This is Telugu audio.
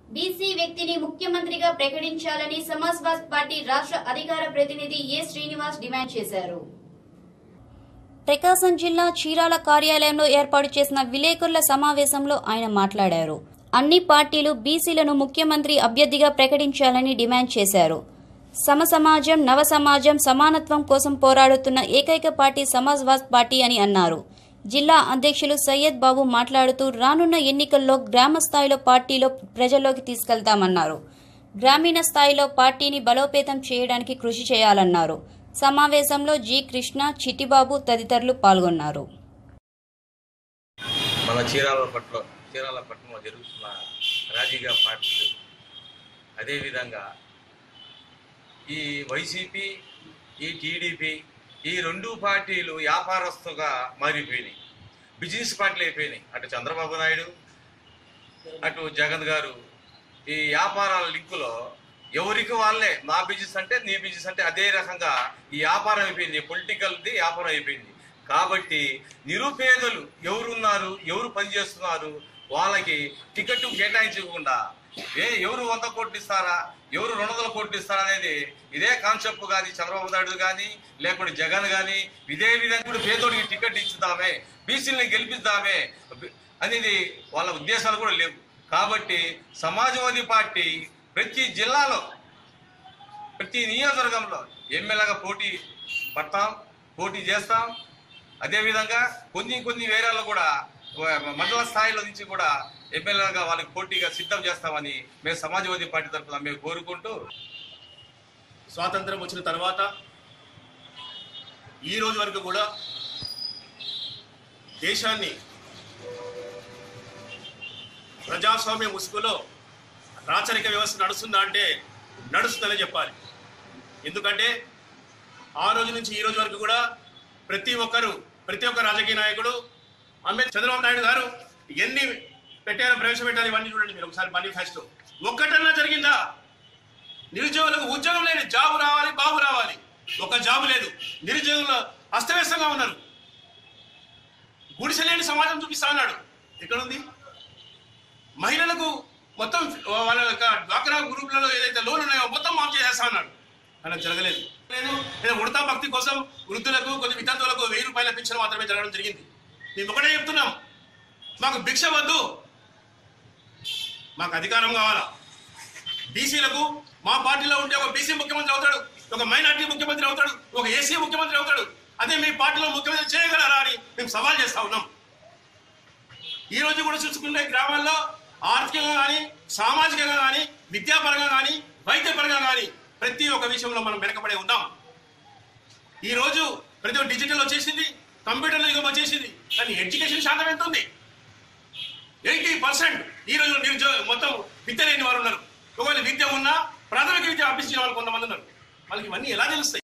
బీసీ వ్యక్తిని ముఖ్యమంత్రిగా ప్రకటించాలని సమాజ్వాద్ పార్టీ రాష్ట్ర అధికార ప్రతినిధి ఏ శ్రీనివాస్ డిమాండ్ చేశారు ప్రకాశం జిల్లా చీరాల కార్యాలయంలో ఏర్పాటు చేసిన విలేకరుల సమావేశంలో ఆయన మాట్లాడారు అన్ని పార్టీలు బీసీలను ముఖ్యమంత్రి అభ్యర్థిగా ప్రకటించాలని డిమాండ్ చేశారు సమ సమాజం నవ సమాజం సమానత్వం కోసం పోరాడుతున్న ఏకైక పార్టీ సమాజ్వాద్ పార్టీ అని అన్నారు జిల్లా అధ్యక్షులు సయ్యద్ బాబు మాట్లాడుతూ రానున్న ఎన్నికల్లో గ్రామ స్థాయిలో పార్టీలో ప్రజల్లోకి తీసుకెళ్తామన్నారు గ్రామీణ స్థాయిలో పార్టీని బలోపేతం చేయడానికి కృషి చేయాలన్నారు సమావేశంలో జి కృష్ణ చిట్టిబాబు తదితరులు పాల్గొన్నారు మన చీరాల పట్ల చీరాల పట్టణంలో జరుగుతున్న రాజకీయ పార్టీలు అదేవిధంగా ఈ వైసీపీ ఈ టీడీపీ ఈ రెండు పార్టీలు వ్యాపారస్తుగా మారిపోయినాయి బిజినెస్ పార్టీలు అయిపోయినాయి అటు చంద్రబాబు నాయుడు అటు జగన్ గారు ఈ వ్యాపారాల లింకులో ఎవరికి వాళ్ళే నా బిజినెస్ అంటే నీ బిజినెస్ అంటే అదే రకంగా ఈ వ్యాపారం అయిపోయింది పొలిటికల్ది వ్యాపారం అయిపోయింది కాబట్టి నిరుపేదలు ఎవరున్నారు ఎవరు పనిచేస్తున్నారు వాళ్ళకి టికెట్ కేటాయించకుండా ఏ ఎవరు వంద కోట్లు ఇస్తారా ఎవరు రెండు వందల కోట్లు ఇస్తారా అనేది ఇదే కాన్సెప్ట్ కానీ చంద్రబాబు నాయుడు కానీ లేకుంటే జగన్ కానీ ఇదే విధంగా ఇప్పుడు పేదోడికి టికెట్ ఇచ్చుదామే బీసీలని గెలిపిద్దామే అనేది వాళ్ళ ఉద్దేశాలు కూడా లేవు కాబట్టి సమాజ్వాదీ పార్టీ ప్రతి జిల్లాలో ప్రతి నియోజకవర్గంలో ఎమ్మెల్యేగా పోటీ పడతాం పోటీ చేస్తాం అదేవిధంగా కొన్ని కొన్ని వేరేలో కూడా మండల స్థాయిలో నుంచి కూడా ఎమ్మెల్యేగా వాళ్ళకి పోటీగా సిద్ధం చేస్తామని మేము సమాజ్వాదీ పార్టీ తరఫున మేము కోరుకుంటూ స్వాతంత్రం వచ్చిన తర్వాత ఈ రోజు వరకు కూడా దేశాన్ని ప్రజాస్వామ్య ముసుగులో రాచరిక వ్యవస్థ నడుస్తుందా అంటే నడుస్తుందని చెప్పాలి ఎందుకంటే ఆ రోజు నుంచి ఈ రోజు వరకు కూడా ప్రతి ఒక్కరు ప్రతి ఒక్క రాజకీయ నాయకుడు అంబేద్కర్ చంద్రబాబు నాయుడు గారు ఎన్ని పెట్టారో ప్రవేశపెట్టారు ఇవన్నీ చూడండి మీరు ఒకసారి మేనిఫెస్టో ఒక్కటన్నా జరిగిందా నిరుద్యోగులకు ఉద్యోగం లేదు జాబు రావాలి బాబు రావాలి ఒక జాబు లేదు నిరుద్యోగులు అస్తవ్యస్తంగా ఉన్నారు గుడిసె లేని సమాజం చూపిస్తా అన్నాడు ఎక్కడుంది మహిళలకు మొత్తం వాళ్ళ యొక్క డ్వాక్రా గ్రూపులలో ఏదైతే లోన్ ఉన్నాయో మొత్తం మాఫ్ చేసేస్తా అన్నాడు అలా జరగలేదు లేదు లేదా ఉడతా భక్తి కోసం వృద్ధులకు కొన్ని వితంతువులకు వెయ్యి రూపాయల పింఛన్ మాత్రమే జరగడం జరిగింది మేము ఒకటే చెప్తున్నాం మాకు భిక్ష వద్దు మాకు అధికారం కావాలా బీసీలకు మా పార్టీలో ఉంటే ఒక బీసీ ముఖ్యమంత్రి అవుతాడు ఒక మైనార్టీ ముఖ్యమంత్రి అవుతాడు ఒక ఏసీ ముఖ్యమంత్రి అవుతాడు అదే మీ పార్టీలో ముఖ్యమంత్రి చేయగలరా అని మేము సవాల్ చేస్తా ఉన్నాం ఈ రోజు కూడా చూసుకుంటే గ్రామాల్లో ఆర్థికంగా కానీ సామాజికంగా కానీ విద్యాపరంగా కానీ వైద్యపరంగా కానీ ప్రతి ఒక్క విషయంలో మనం వెనకబడే ఉన్నాం ఈ రోజు ప్రతి ఒక్క డిజిటల్ వచ్చేసింది కంప్యూటర్ యుగం వచ్చేసింది కానీ ఎడ్యుకేషన్ శాతం ఎంత ఉంది ఎయిటీ పర్సెంట్ ఈ రోజు నిరుద్యోగ మొత్తం విద్య లేని వారు ఉన్నారు ఒకవేళ విద్య ఉన్నా ప్రాథమిక విద్య అభ్యసించిన వాళ్ళు కొంతమంది ఉన్నారు వాళ్ళకి ఇవన్నీ ఎలా తెలుస్తాయి